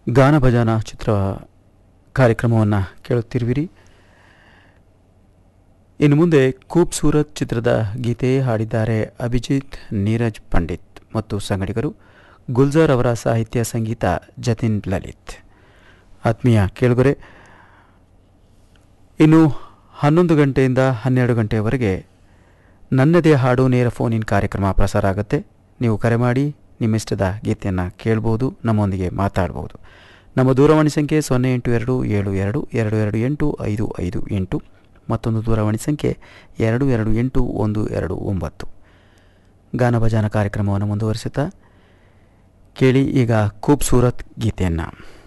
ಗಾನ ಭಜಾನ ಚಿತ್ರ ಕಾರ್ಯಕ್ರಮವನ್ನು ಕೇಳುತ್ತಿರುವಿರಿ ಇನ್ನು ಮುಂದೆ ಖೂಬ್ಸೂರತ್ ಚಿತ್ರದ ಗೀತೆ ಹಾಡಿದ್ದಾರೆ ಅಭಿಜಿತ್ ನೀರಜ್ ಪಂಡಿತ್ ಮತ್ತು ಸಂಗಡಿಗರು ಗುಲ್ಜಾರ್ ಅವರ ಸಾಹಿತ್ಯ ಸಂಗೀತ ಜತಿನ್ ಲಲಿತ್ ಆತ್ಮೀಯ ಕೇಳುಗರೆ ಇನ್ನು ಹನ್ನೊಂದು ಗಂಟೆಯಿಂದ ಹನ್ನೆರಡು ಗಂಟೆಯವರೆಗೆ ನನ್ನದೇ ಹಾಡು ನೇರ ಫೋನ್ ಇನ್ ಕಾರ್ಯಕ್ರಮ ಪ್ರಸಾರ ಆಗುತ್ತೆ ನೀವು ಕರೆ ಮಾಡಿ ನಿಮ್ಮಿಷ್ಟದ ಗೀತೆಯನ್ನು ಕೇಳ್ಬೋದು ನಮ್ಮೊಂದಿಗೆ ಮಾತಾಡ್ಬೋದು ನಮ್ಮ ದೂರವಾಣಿ ಸಂಖ್ಯೆ ಸೊನ್ನೆ ಎಂಟು ಎರಡು ಏಳು ಎರಡು ಎರಡು ಎರಡು ಎಂಟು ಐದು ಐದು ಎಂಟು ಮತ್ತೊಂದು ದೂರವಾಣಿ ಸಂಖ್ಯೆ ಎರಡು ಎರಡು ಎಂಟು ಒಂದು ಎರಡು ಒಂಬತ್ತು ಗಾನ ಭಜಾನ ಕಾರ್ಯಕ್ರಮವನ್ನು ಮುಂದುವರಿಸುತ್ತಾ ಕೇಳಿ ಈಗ ಖೂಬ್ಸೂರತ್ ಗೀತೆಯನ್ನು